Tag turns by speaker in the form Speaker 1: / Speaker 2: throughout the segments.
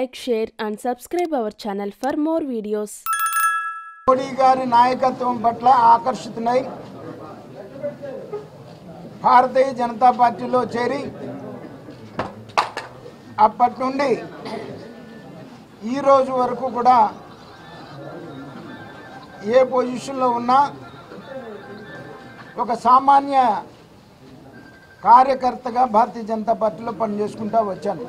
Speaker 1: like, share, and subscribe our channel for more videos.
Speaker 2: Modi గారి నాయకత్వం పట్ల ఆకర్షితులై భారతీయ జనతా పార్టీలో చేరి అప్పటి నుండి ఈ రోజు వరకు కూడా ఏ పొజిషన్లో ఉన్నా ఒక సామాన్య కార్యకర్తగా భారతీయ జనతా పార్టీలో పనిచేసుకుంటా వచ్చాను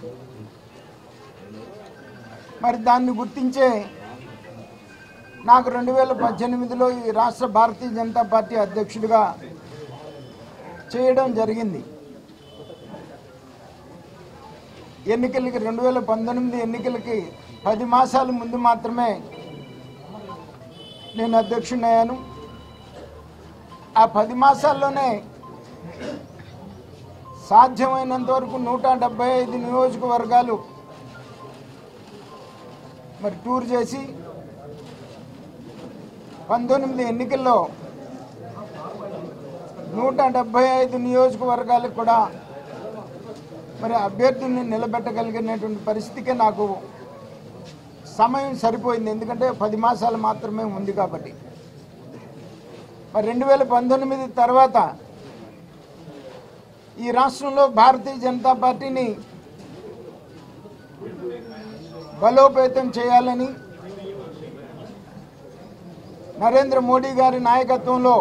Speaker 2: మరి దాన్ని గుర్తించే నాకు రెండు వేల పద్దెనిమిదిలో ఈ రాష్ట్ర భారతీయ జనతా పార్టీ అధ్యక్షుడిగా చేయడం జరిగింది ఎన్నికలకి రెండు వేల పంతొమ్మిది ఎన్నికలకి పది మాసాల ముందు మాత్రమే నేను అధ్యక్షుడయ్యాను ఆ పది మాసాల్లోనే సాధ్యమైనంత వరకు నూట డెబ్బై ఐదు నియోజకవర్గాలు మరి టూర్ చేసి పంతొమ్మిది ఎన్నికల్లో నూట డెబ్బై ఐదు నియోజకవర్గాలకు కూడా మరి అభ్యర్థుల్ని నిలబెట్టగలిగినటువంటి పరిస్థితికి నాకు సమయం సరిపోయింది ఎందుకంటే పది మాసాలు మాత్రమే ఉంది కాబట్టి మరి రెండు వేల పంతొమ్మిది తర్వాత ఈ రాష్ట్రంలో భారతీయ జనతా పార్టీని బలోపేతం చేయాలని నరేంద్ర మోడీ గారి నాయకత్వంలో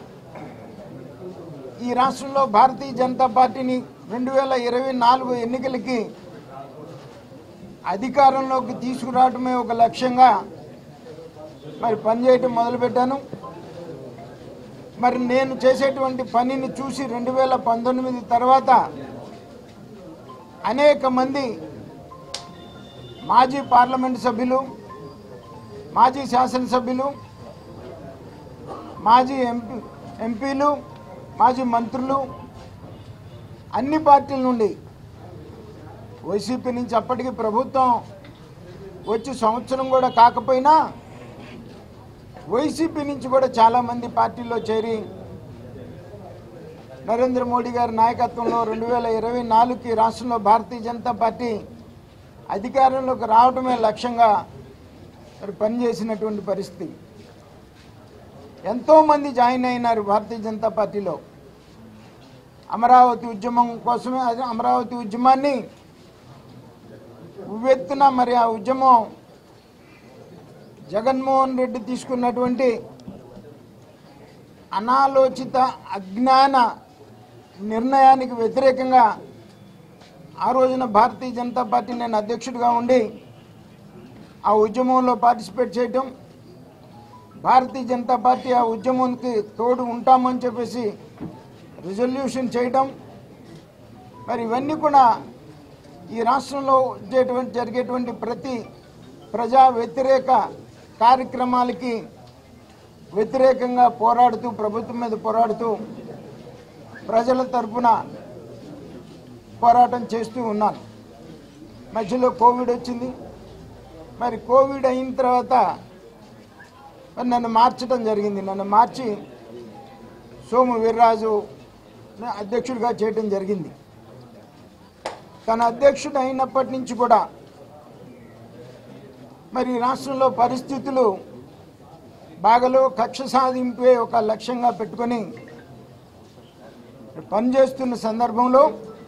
Speaker 2: ఈ రాష్ట్రంలో భారతీయ జనతా పార్టీని రెండు వేల ఇరవై నాలుగు ఎన్నికలకి అధికారంలోకి తీసుకురావడమే ఒక లక్ష్యంగా మరి పనిచేయటం మొదలుపెట్టాను మరి నేను చేసేటువంటి పనిని చూసి రెండు వేల పంతొమ్మిది తర్వాత అనేక మంది మాజీ పార్లమెంట్ సభ్యులు మాజీ శాసనసభ్యులు మాజీ ఎంపీ ఎంపీలు మాజీ మంత్రులు అన్ని పార్టీల నుండి వైసీపీ నుంచి అప్పటికి ప్రభుత్వం వచ్చి సంవత్సరం కూడా కాకపోయినా వైసీపీ నుంచి కూడా చాలామంది పార్టీల్లో చేరి నరేంద్ర మోడీ గారి నాయకత్వంలో రెండు వేల ఇరవై నాలుగుకి రాష్ట్రంలో భారతీయ జనతా పార్టీ అధికారంలోకి రావడమే లక్ష్యంగా మరి పనిచేసినటువంటి పరిస్థితి ఎంతోమంది జాయిన్ అయినారు భారతీయ జనతా పార్టీలో అమరావతి ఉద్యమం కోసమే అదే అమరావతి ఉద్యమాన్ని ఉవ్వెత్తున మరి ఆ ఉద్యమం జగన్మోహన్ రెడ్డి తీసుకున్నటువంటి అనాలోచిత అజ్ఞాన నిర్ణయానికి వ్యతిరేకంగా ఆ రోజున భారతీయ జనతా పార్టీ నేను అధ్యక్షుడిగా ఉండి ఆ ఉద్యమంలో పార్టిసిపేట్ చేయటం భారతీయ జనతా పార్టీ ఆ ఉద్యమానికి తోడు ఉంటామని చెప్పేసి రిజల్యూషన్ చేయటం మరి ఇవన్నీ కూడా ఈ రాష్ట్రంలో వచ్చేటువంటి జరిగేటువంటి ప్రతి ప్రజా వ్యతిరేక కార్యక్రమాలకి వ్యతిరేకంగా పోరాడుతూ ప్రభుత్వం మీద పోరాడుతూ ప్రజల తరపున పోరాటం చేస్తూ ఉన్నాను మధ్యలో కోవిడ్ వచ్చింది మరి కోవిడ్ అయిన తర్వాత మరి నన్ను మార్చడం జరిగింది నన్ను మార్చి సోము వీర్రాజు అధ్యక్షుడిగా చేయడం జరిగింది తన అధ్యక్షుడు అయినప్పటి నుంచి కూడా మరి రాష్ట్రంలో పరిస్థితులు బాగలో కక్ష సాధింపే ఒక లక్ష్యంగా పెట్టుకొని పనిచేస్తున్న సందర్భంలో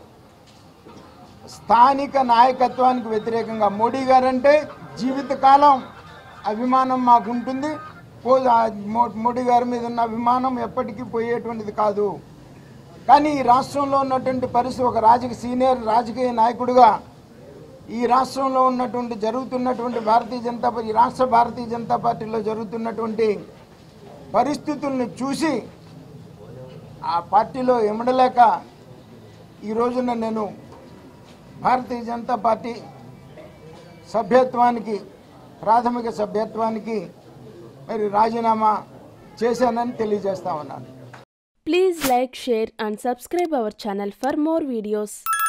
Speaker 2: స్థానిక నాయకత్వానికి వ్యతిరేకంగా మోడీ గారంటే జీవితకాలం అభిమానం మాకు ఉంటుంది పో ఆ మో- మోడీ గారి మీద ఉన్న అభిమానం ఎప్పటికీ పోయేటువంటిది కాదు కానీ ఈ రాష్ట్రంలో ఉన్నటువంటి పరిస్థితి ఒక రాజకీయ సీనియర్ రాజకీయ నాయకుడిగా ఈ రాష్ట్రంలో ఉన్నటువంటి జరుగుతున్నటువంటి భారతీయ జనతా పార్టీ ఈ రాష్ట్ర భారతీయ జనతా పార్టీలో జరుగుతున్నటువంటి పరిస్థితుల్ని చూసి ఆ పార్టీలో ఎమడలేక ఈ రోజున నేను భారతీయ జనతా పార్టీ సభ్యత్వానికి ప్రాథమిక సభ్యత్వానికి మరి రాజీనామా చేశానని తెలియజేస్తా ఉన్నాను
Speaker 1: Please like, share, and subscribe our channel for more videos.